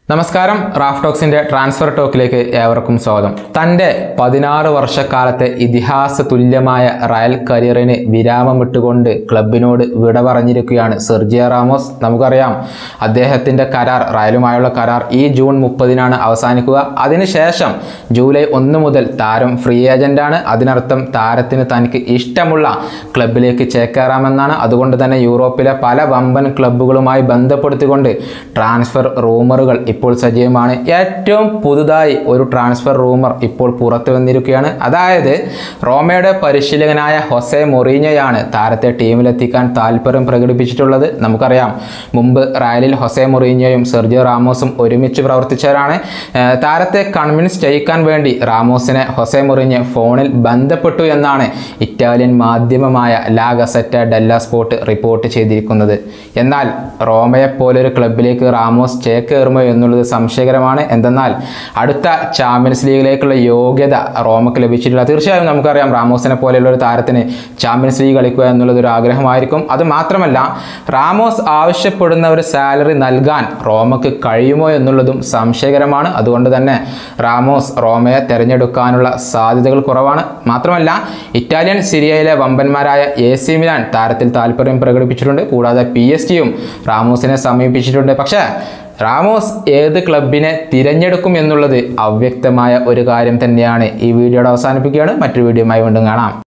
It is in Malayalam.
നമസ്കാരം റാഫ് ടോക്സിന്റെ ട്രാൻസ്ഫർ ടോക്കിലേക്ക് ഏവർക്കും സ്വാഗതം തൻ്റെ പതിനാറ് വർഷക്കാലത്തെ ഇതിഹാസ തുല്യമായ റയൽ കരിയറിന് വിരാമമിട്ടുകൊണ്ട് ക്ലബിനോട് വിട പറഞ്ഞിരിക്കുകയാണ് സെർജിയ റാമോസ് നമുക്കറിയാം അദ്ദേഹത്തിൻ്റെ കരാർ റയലുമായുള്ള കരാർ ഈ ജൂൺ മുപ്പതിനാണ് അവസാനിക്കുക അതിനുശേഷം ജൂലൈ ഒന്ന് മുതൽ താരം ഫ്രീ ഏജന്റാണ് അതിനർത്ഥം താരത്തിന് തനിക്ക് ഇഷ്ടമുള്ള ക്ലബിലേക്ക് ചേക്കേറാമെന്നാണ് അതുകൊണ്ട് തന്നെ യൂറോപ്പിലെ പല വമ്പൻ ക്ലബ്ബുകളുമായി ബന്ധപ്പെടുത്തിക്കൊണ്ട് ട്രാൻസ്ഫർ റൂമറുകൾ ഇപ്പോൾ സജീവമാണ് ഏറ്റവും പുതുതായി ഒരു ട്രാൻസ്ഫർ റൂമർ ഇപ്പോൾ പുറത്തു വന്നിരിക്കുകയാണ് അതായത് റോമയുടെ പരിശീലകനായ ഹൊസെ മൊറീഞ്ഞയാണ് താരത്തെ ടീമിലെത്തിക്കാൻ താല്പര്യം പ്രകടിപ്പിച്ചിട്ടുള്ളത് നമുക്കറിയാം മുമ്പ് റയലിൽ ഹൊസെ മൊറീഞ്ഞയും സെർജിയോ റാമോസും ഒരുമിച്ച് പ്രവർത്തിച്ചവരാണ് ഏർ താരത്തെ കൺവിൻസ് ചെയ്യിക്കാൻ വേണ്ടി റാമോസിനെ ഹൊസെ മൊറീഞ്ഞ് ഫോണിൽ ബന്ധപ്പെട്ടു എന്നാണ് ഇറ്റാലിയൻ മാധ്യമമായ ലാ ഗസറ്റ ഡെല്ല സ്പോർട്ട് റിപ്പോർട്ട് ചെയ്തിരിക്കുന്നത് എന്നാൽ റോമയെ പോലൊരു ക്ലബിലേക്ക് റാമോസ് ചേക്കേറുമോ എന്നുള്ളത് സംശയകരമാണ് എന്തെന്നാൽ അടുത്ത ചാമ്പ്യൻസ് ലീഗിലേക്കുള്ള യോഗ്യത റോമക്ക് ലഭിച്ചിട്ടില്ല തീർച്ചയായും നമുക്കറിയാം റാമോസിനെ പോലെയുള്ള ഒരു താരത്തിന് ചാമ്പ്യൻസ് ലീഗ് കളിക്കുക എന്നുള്ളത് ഒരു ആഗ്രഹമായിരിക്കും അത് മാത്രമല്ല റാമോസ് ആവശ്യപ്പെടുന്ന ഒരു സാലറി നൽകാൻ റോമക്ക് കഴിയുമോ എന്നുള്ളതും സംശയകരമാണ് അതുകൊണ്ട് തന്നെ റാമോസ് റോമയെ തിരഞ്ഞെടുക്കാനുള്ള സാധ്യതകൾ കുറവാണ് മാത്രമല്ല ഇറ്റാലിയൻ സിരിയയിലെ വമ്പന്മാരായ എ സി മിലാൻ താരത്തിൽ താല്പര്യം പ്രകടിപ്പിച്ചിട്ടുണ്ട് കൂടാതെ പി എസ് ടിയും റാമോസിനെ സമീപിച്ചിട്ടുണ്ട് പക്ഷേ റാമോസ് ഏത് ക്ലബിനെ തിരഞ്ഞെടുക്കും എന്നുള്ളത് അവ്യക്തമായ ഒരു കാര്യം തന്നെയാണ് ഈ വീഡിയോയുടെ അവസാനിപ്പിക്കുകയാണ് മറ്റൊരു വീഡിയോയുമായി വീണ്ടും കാണാം